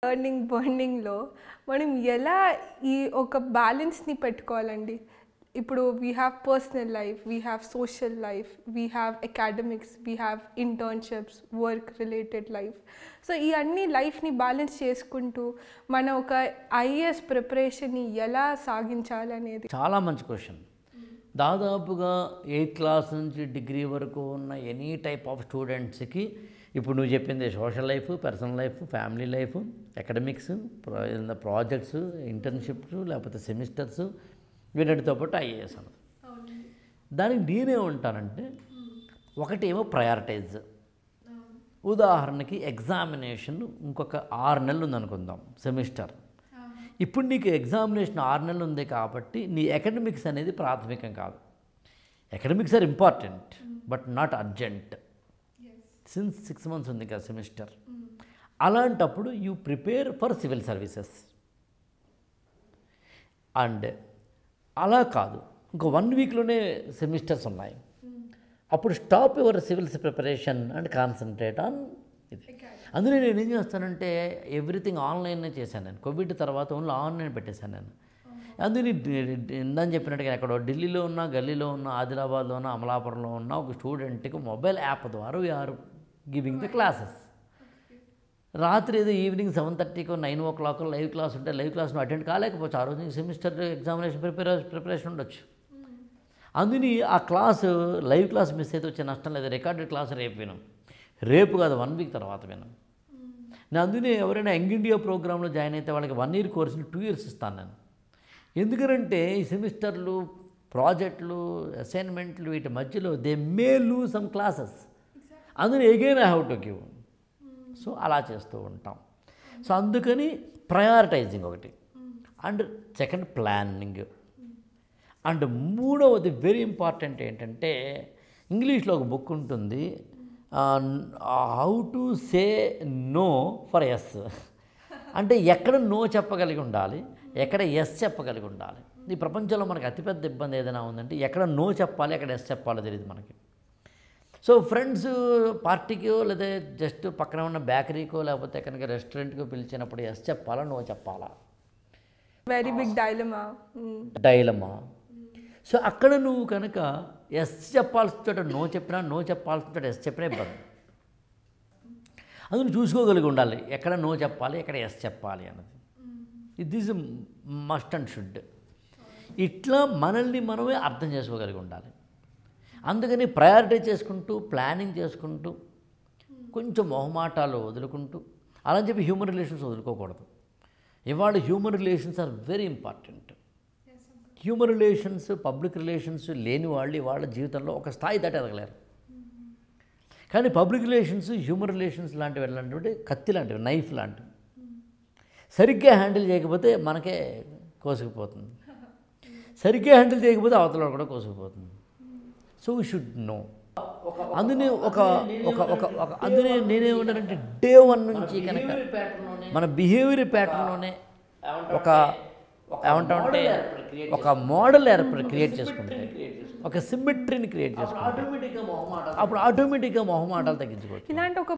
learning బర్నింగ్లో మనం ఎలా ఈ ఒక బ్యాలెన్స్ని పెట్టుకోవాలండి ఇప్పుడు we have personal life we have social life we have academics we have internships work related life so ఈ అన్ని లైఫ్ని బ్యాలెన్స్ చేసుకుంటూ మన ఒక ఐఏఎస్ ప్రిపరేషన్ని ఎలా సాగించాలనేది చాలా మంచి క్వశ్చన్ దాదాపుగా ఎయిత్ క్లాస్ నుంచి డిగ్రీ వరకు ఉన్న ఎనీ టైప్ ఆఫ్ స్టూడెంట్స్కి ఇప్పుడు నువ్వు చెప్పింది social life personal life family life academics projects internships లేకపోతే సెమిస్టర్స్ వీటితో పాటు ఐఏఎస్ అన్నది దానికి నేనేమంటానంటే ఒకటి ఏమో ప్రయారిటైజ్ ఉదాహరణకి ఎగ్జామినేషన్ ఇంకొక ఆరు నెలలు ఉందనుకుందాం సెమిస్టర్ ఇప్పుడు నీకు ఎగ్జామినేషన్ ఆరు నెలలు ఉంది కాబట్టి నీ అకాడమిక్స్ అనేది ప్రాథమికం కాదు academics are important but not urgent since six months ఉంది కదా సెమిస్టర్ అలాంటప్పుడు you prepare for civil services and అలా కాదు ఇంకో వన్ వీక్లోనే సెమిస్టర్స్ ఉన్నాయి అప్పుడు stop your civils preparation and concentrate on ఇది అందులో నేను ఏం చేస్తానంటే ఎవ్రీథింగ్ ఆన్లైన్నే చేశాను నేను కోవిడ్ తర్వాత ఓన్లీ ఆన్లైన్ పెట్టేశాను నేను అందుకని ఇందని చెప్పినట్టుగా ఎక్కడో ఢిల్లీలో ఉన్న గల్లీలో ఉన్న ఆదిలాబాద్లో ఉన్న అమలాపురంలో ఉన్న ఒక స్టూడెంట్కి మొబైల్ యాప్ ద్వారా వీఆర్ గివింగ్ ద క్లాసెస్ రాత్రి ఏదో ఈవినింగ్ సెవెన్ థర్టీకో nine o'clock live class ఉంటే లైవ్ క్లాస్ అటెండ్ కాలేకపోవచ్చు ఆ రోజు నీకు సెమిస్టర్ ఎగ్జామినేషన్ ప్రిపేర్ ప్రిపరేషన్ ఉండొచ్చు అందుని ఆ క్లాస్ లైవ్ క్లాస్ మిస్ అయితే వచ్చే నష్టం లేదు రికార్డెడ్ క్లాస్ రేపు వినం రేపు కాదు వన్ వీక్ తర్వాత వినం నేను అందుకనే ఎవరైనా యంగ్ ఇండియా ప్రోగ్రాంలో జాయిన్ అయితే వాళ్ళకి వన్ ఇయర్ కోర్సుని టూ ఇయర్స్ ఇస్తాను నేను ఎందుకంటే ఈ సెమిస్టర్లు ప్రాజెక్టులు అసైన్మెంట్లు వీటి మధ్యలో they may lose some classes అందులో again I have to give so అలా చేస్తూ ఉంటాం సో అందుకని ప్రయారిటైజింగ్ ఒకటి అండ్ సెకండ్ ప్లానింగ్ అండ్ మూడవది వెరీ ఇంపార్టెంట్ ఏంటంటే ఇంగ్లీష్లో ఒక బుక్ ఉంటుంది how to say no for yes అంటే ఎక్కడ నో చెప్పగలిగి ఉండాలి ఎక్కడ ఎస్ చెప్పగలిగి ఉండాలి ఈ ప్రపంచంలో మనకి అతిపెద్ద ఇబ్బంది ఏదైనా ఉందంటే ఎక్కడ నో చెప్పాలి ఎక్కడ ఎస్ చెప్పాలో తెలియదు మనకి సో ఫ్రెండ్స్ పార్టీకో లేదా జస్ట్ పక్కన ఉన్న బేకరీకో లేకపోతే కనుక రెస్టారెంట్కో పిలిచినప్పుడు ఎస్ చెప్పాలా నో చెప్పాలా very big dilemma dilemma so అక్కడ నువ్వు కనుక ఎస్ చెప్పాల్సిన చోట నో చెప్పినా నో చెప్పాల్సిన చోట ఎస్ చెప్పినా ఇబ్బంది అందుకు చూసుకోగలిగి ఉండాలి ఎక్కడ నో చెప్పాలి ఎక్కడ ఎస్ చెప్పాలి అన్నది ఇది ఈజ్ మస్ట్ అండ్ షుడ్ ఇట్లా మనల్ని మనమే అర్థం చేసుకోగలిగి ఉండాలి అందుకని ప్రయారిటైజ్ చేసుకుంటూ ప్లానింగ్ చేసుకుంటూ కొంచెం మొహమాటాలు వదులుకుంటూ అలా అని చెప్పి హ్యూమన్ రిలేషన్స్ వదులుకోకూడదు ఇవాళ human relations are very important human relations public relations లేని వాళ్ళు వాళ్ళ జీవితంలో ఒక స్థాయి దాటి ఎదగలేరు కానీ పబ్లిక్ రిలేషన్స్ హ్యూమన్ రిలేషన్స్ లాంటివి ఎలాంటివి కత్తి లాంటివి నైఫ్ లాంటివి సరిగ్గా హ్యాండిల్ చేయకపోతే మనకే కోసుకుపోతుంది సరిగ్గా హ్యాండిల్ చేయకపోతే అవతల కూడా కోసుకుపోతుంది సో వీ షుడ్ నో అందునే ఒక ఒక ఒక ఒక అందునే నేనేమంటానంటే డే వన్ నుంచి కనుక మన బిహేవియర్ ప్యాటర్న్లోనే ఒక ఏమంటామంటే ఒక మోడల్ ఏర్పడి క్రియేట్ చేసుకుంటే ఒక సిమెట్రీని క్రియేట్ చేసుకుంటే అప్పుడు ఆటోమేటిక్గా మొహమాటాలు తగ్గించుకోవచ్చు ఇలాంటి ఒక